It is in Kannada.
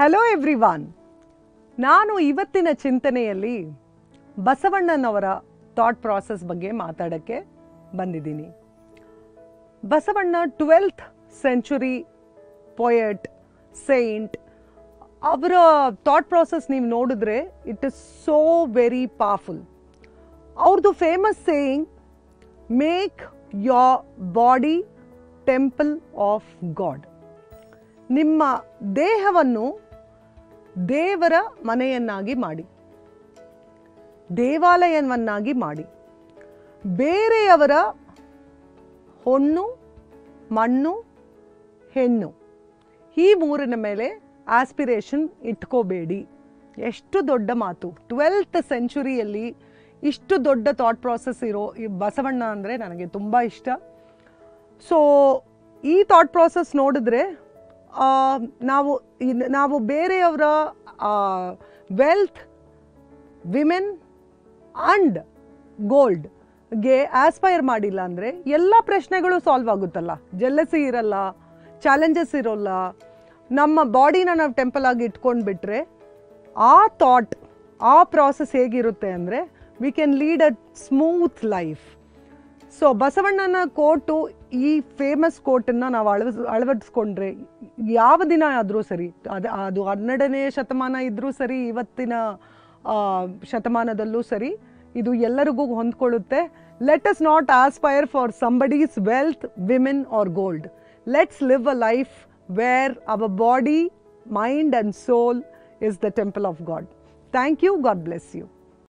ಹಲೋ ಎವ್ರಿವಾನ್ ನಾನು ಇವತ್ತಿನ ಚಿಂತನೆಯಲ್ಲಿ ಬಸವಣ್ಣನವರ ಥಾಟ್ ಪ್ರಾಸೆಸ್ ಬಗ್ಗೆ ಮಾತಾಡೋಕ್ಕೆ ಬಂದಿದ್ದೀನಿ Basavanna twelfth century poet saint ಅವರ ಥಾಟ್ ಪ್ರಾಸೆಸ್ ನೀವು ನೋಡಿದ್ರೆ it is so very powerful ಅವ್ರದ್ದು famous saying make your body temple of God ನಿಮ್ಮ ದೇಹವನ್ನು ದೇವರ ಮನೆಯನ್ನಾಗಿ ಮಾಡಿ ದೇವಾಲಯವನ್ನಾಗಿ ಮಾಡಿ ಬೇರೆಯವರ ಹೊನ್ನು ಮಣ್ಣು ಹೆಣ್ಣು ಈ ಮೂರಿನ ಮೇಲೆ ಆಸ್ಪಿರೇಷನ್ ಇಟ್ಕೋಬೇಡಿ ಎಷ್ಟು ದೊಡ್ಡ ಮಾತು ಟ್ವೆಲ್ತ್ ಸೆಂಚುರಿಯಲ್ಲಿ ಇಷ್ಟು ದೊಡ್ಡ ಥಾಟ್ ಪ್ರಾಸೆಸ್ ಇರೋ ಈ ಬಸವಣ್ಣ ಅಂದರೆ ನನಗೆ ತುಂಬ ಇಷ್ಟ ಸೊ ಈ ಥಾಟ್ ಪ್ರಾಸೆಸ್ ನೋಡಿದ್ರೆ ಆ, ನಾವು ಇನ್- ನಾವು ಬೇರೆಯವರ ವೆಲ್ತ್ ವಿಮೆನ್ ಅಂಡ್ ಗೋಲ್ಡ್ಗೆ ಆಸ್ಪೈರ್ ಮಾಡಿಲ್ಲ ಅಂದರೆ ಎಲ್ಲ ಪ್ರಶ್ನೆಗಳು ಸಾಲ್ವ್ ಆಗುತ್ತಲ್ಲ ಜೆಲ್ಲಸಿ ಇರಲ್ಲ ಚಾಲೆಂಜಸ್ ಇರೋಲ್ಲ ನಮ್ಮ ಬಾಡಿನ ನಾವು ಟೆಂಪಲ್ ಆಗಿ ಇಟ್ಕೊಂಡು ಬಿಟ್ರೆ ಆ ಥಾಟ್ ಆ ಪ್ರಾಸೆಸ್ ಹೇಗಿರುತ್ತೆ ಅಂದರೆ we can lead a smooth life so ಬಸವಣ್ಣನ ಕೋಟು ಈ ಫೇಮಸ್ ಕೋಟನ್ನು ನಾವು ಅಳವಸ್ ಅಳವಡಿಸ್ಕೊಂಡ್ರೆ ಯಾವ ದಿನ ಆದರೂ ಸರಿ ಅದು ಅದು ಹನ್ನೆರಡನೇ ಶತಮಾನ ಇದ್ದರೂ ಸರಿ ಇವತ್ತಿನ ಆ, ಶತಮಾನದಲ್ಲೂ ಸರಿ ಇದು ಎಲ್ಲರಿಗೂ ಹೊಂದ್ಕೊಳ್ಳುತ್ತೆ let us not aspire for somebody's wealth women or gold let's live a life where our body mind and soul is the temple of God thank you God bless you